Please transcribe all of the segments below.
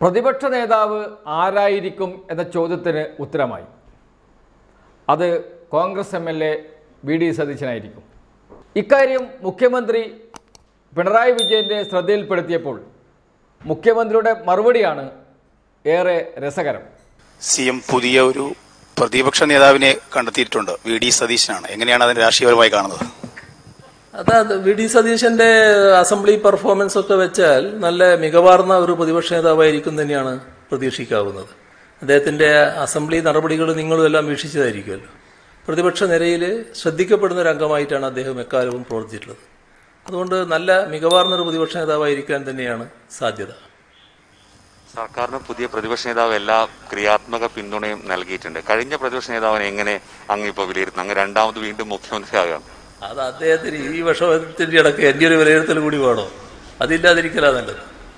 പ്രതിപക്ഷ നേതാവ് ആരായിരിക്കും എന്ന ചോദ്യത്തിന് ഉത്തരമായി അത് Congress M L A V D സതീശനായിരിക്കും ഇക്കാര്യം മുഖ്യമന്ത്രി പിണറായി വിജയൻ്റെ ശ്രദ്ധയിൽപ്പെടുത്തിയപ്പോൾ മുഖ്യമന്ത്രിയുടെ മറുപടിയാണ് ഏറെ രസകരം സി എം പുതിയ ഒരു പ്രതിപക്ഷ നേതാവിനെ കണ്ടെത്തിയിട്ടുണ്ട് വി ഡി സതീശനാണ് എങ്ങനെയാണ് അതിനെ രാഷ്ട്രീയപരമായി കാണുന്നത് അതാ വി ഡി സതീശന്റെ അസംബ്ലി പെർഫോമൻസ് ഒക്കെ വെച്ചാൽ നല്ല മികവാർന്ന ഒരു പ്രതിപക്ഷ നേതാവായിരിക്കും തന്നെയാണ് പ്രതീക്ഷിക്കാവുന്നത് അദ്ദേഹത്തിന്റെ അസംബ്ലി നടപടികൾ നിങ്ങളും എല്ലാം വീക്ഷിച്ചതായിരിക്കുമല്ലോ പ്രതിപക്ഷ നിരയിൽ ശ്രദ്ധിക്കപ്പെടുന്ന ഒരു അംഗമായിട്ടാണ് അദ്ദേഹം എക്കാലവും പ്രവർത്തിച്ചിട്ടുള്ളത് അതുകൊണ്ട് നല്ല മികവാർന്ന ഒരു പ്രതിപക്ഷ നേതാവായിരിക്കാൻ തന്നെയാണ് സാധ്യത സർക്കാരിന് പുതിയ പ്രതിപക്ഷ നേതാവ് എല്ലാ ക്രിയാത്മക പിന്തുണയും നൽകിയിട്ടുണ്ട് കഴിഞ്ഞ പ്രതിപക്ഷ നേതാവിനെ എങ്ങനെ അങ്ങ് ഇപ്പോൾ വിലയിരുത്തുന്നു അങ്ങ് രണ്ടാമത് വീണ്ടും മുഖ്യമന്ത്രിയാകാം അത് അദ്ദേഹത്തിന് ഈ വിഷമത്തിന്റെ ഇടയ്ക്ക് എൻ്റെ ഒരു വിലയിരുത്തൽ കൂടി വേണോ അതില്ലാതിരിക്കലാ നല്ലത്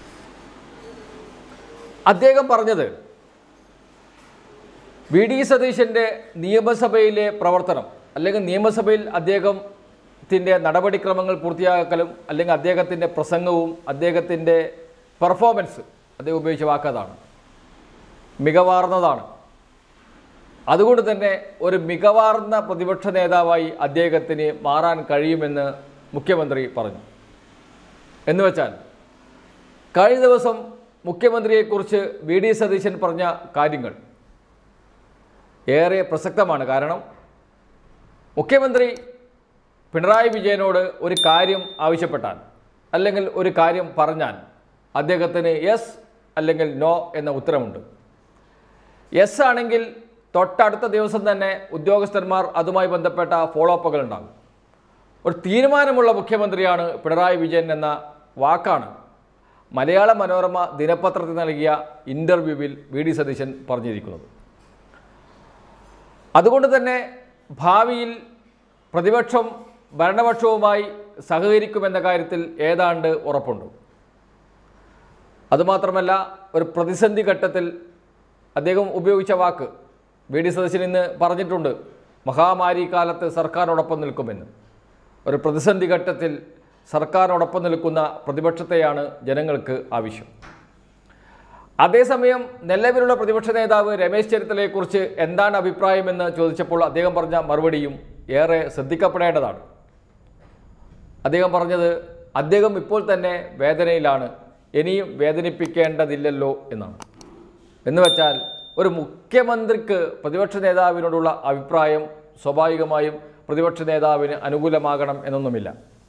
അദ്ദേഹം പറഞ്ഞത് വി ഡി സതീശൻ്റെ നിയമസഭയിലെ പ്രവർത്തനം അല്ലെങ്കിൽ നിയമസഭയിൽ അദ്ദേഹത്തിൻ്റെ നടപടിക്രമങ്ങൾ പൂർത്തിയാക്കലും അല്ലെങ്കിൽ അദ്ദേഹത്തിൻ്റെ പ്രസംഗവും അദ്ദേഹത്തിൻ്റെ പെർഫോമൻസ് അദ്ദേഹം ഉപയോഗിച്ച വാക്കതാണ് മികവാർന്നതാണ് അതുകൊണ്ട് തന്നെ ഒരു മികവാർന്ന പ്രതിപക്ഷ നേതാവായി അദ്ദേഹത്തിന് മാറാൻ കഴിയുമെന്ന് മുഖ്യമന്ത്രി പറഞ്ഞു എന്ന് വെച്ചാൽ കഴിഞ്ഞ ദിവസം മുഖ്യമന്ത്രിയെക്കുറിച്ച് വി ഡി സതീശൻ പറഞ്ഞ കാര്യങ്ങൾ ഏറെ പ്രസക്തമാണ് കാരണം മുഖ്യമന്ത്രി പിണറായി വിജയനോട് ഒരു കാര്യം ആവശ്യപ്പെട്ടാൽ അല്ലെങ്കിൽ ഒരു കാര്യം പറഞ്ഞാൽ അദ്ദേഹത്തിന് യെസ് അല്ലെങ്കിൽ നോ എന്ന ഉത്തരമുണ്ട് യെസ് ആണെങ്കിൽ തൊട്ടടുത്ത ദിവസം തന്നെ ഉദ്യോഗസ്ഥന്മാർ അതുമായി ബന്ധപ്പെട്ട ഫോളോ അപ്പുകൾ ഉണ്ടാകും ഒരു തീരുമാനമുള്ള മുഖ്യമന്ത്രിയാണ് പിണറായി വിജയൻ എന്ന വാക്കാണ് മലയാള മനോരമ ദിനപത്രത്തിൽ നൽകിയ ഇൻ്റർവ്യൂവിൽ വി ഡി സതീശൻ പറഞ്ഞിരിക്കുന്നത് അതുകൊണ്ട് തന്നെ ഭാവിയിൽ പ്രതിപക്ഷം ഭരണപക്ഷവുമായി സഹകരിക്കുമെന്ന കാര്യത്തിൽ ഏതാണ്ട് ഉറപ്പുണ്ട് അതുമാത്രമല്ല ഒരു പ്രതിസന്ധി ഘട്ടത്തിൽ അദ്ദേഹം ഉപയോഗിച്ച വാക്ക് വി ഡി സതീശൻ ഇന്ന് പറഞ്ഞിട്ടുണ്ട് മഹാമാരി കാലത്ത് സർക്കാരിനോടൊപ്പം നിൽക്കുമെന്ന് ഒരു പ്രതിസന്ധി ഘട്ടത്തിൽ സർക്കാരിനോടൊപ്പം നിൽക്കുന്ന പ്രതിപക്ഷത്തെയാണ് ജനങ്ങൾക്ക് ആവശ്യം അതേസമയം നിലവിലുള്ള പ്രതിപക്ഷ നേതാവ് രമേശ് ചെന്നിത്തലയെക്കുറിച്ച് എന്താണ് അഭിപ്രായമെന്ന് ചോദിച്ചപ്പോൾ അദ്ദേഹം പറഞ്ഞ മറുപടിയും ഏറെ ശ്രദ്ധിക്കപ്പെടേണ്ടതാണ് അദ്ദേഹം പറഞ്ഞത് അദ്ദേഹം ഇപ്പോൾ തന്നെ വേദനയിലാണ് ഇനിയും വേദനിപ്പിക്കേണ്ടതില്ലല്ലോ എന്നാണ് എന്ന് വെച്ചാൽ ഒരു മുഖ്യമന്ത്രിക്ക് പ്രതിപക്ഷ നേതാവിനോടുള്ള അഭിപ്രായം സ്വാഭാവികമായും പ്രതിപക്ഷ നേതാവിന് അനുകൂലമാകണം എന്നൊന്നുമില്ല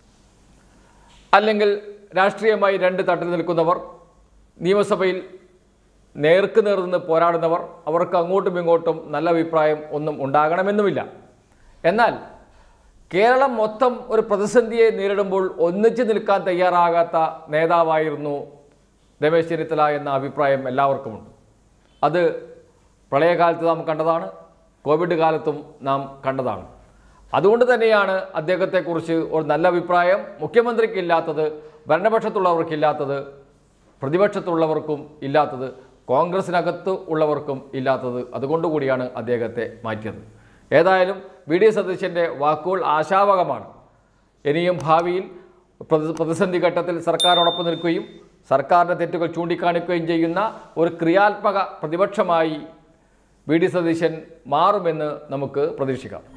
അല്ലെങ്കിൽ രാഷ്ട്രീയമായി രണ്ട് തട്ടിൽ നിൽക്കുന്നവർ നിയമസഭയിൽ നേർക്ക് നേർ നിന്ന് പോരാടുന്നവർ അവർക്ക് അങ്ങോട്ടും ഇങ്ങോട്ടും നല്ല അഭിപ്രായം ഒന്നും ഉണ്ടാകണമെന്നുമില്ല എന്നാൽ കേരളം മൊത്തം ഒരു പ്രതിസന്ധിയെ നേരിടുമ്പോൾ ഒന്നിച്ചു നിൽക്കാൻ തയ്യാറാകാത്ത നേതാവായിരുന്നു രമേശ് ചെന്നിത്തല എന്ന അഭിപ്രായം എല്ലാവർക്കുമുണ്ട് അത് പ്രളയകാലത്ത് നാം കണ്ടതാണ് കോവിഡ് കാലത്തും നാം കണ്ടതാണ് അതുകൊണ്ട് തന്നെയാണ് അദ്ദേഹത്തെക്കുറിച്ച് ഒരു നല്ല അഭിപ്രായം മുഖ്യമന്ത്രിക്കില്ലാത്തത് ഭരണപക്ഷത്തുള്ളവർക്കില്ലാത്തത് പ്രതിപക്ഷത്തുള്ളവർക്കും ഇല്ലാത്തത് കോൺഗ്രസിനകത്ത് ഉള്ളവർക്കും ഇല്ലാത്തത് അതുകൊണ്ടുകൂടിയാണ് അദ്ദേഹത്തെ മാറ്റിയത് ഏതായാലും വി ഡി സതീശൻ്റെ വാക്കുകൾ ആശാവകമാണ് ഇനിയും ഭാവിയിൽ പ്രതി പ്രതിസന്ധി ഘട്ടത്തിൽ സർക്കാരിനോടൊപ്പം നിൽക്കുകയും സർക്കാരിൻ്റെ തെറ്റുകൾ ചൂണ്ടിക്കാണിക്കുകയും ചെയ്യുന്ന ഒരു ക്രിയാത്മക പ്രതിപക്ഷമായി വി ഡി സതീശൻ മാറുമെന്ന് നമുക്ക് പ്രതീക്ഷിക്കാം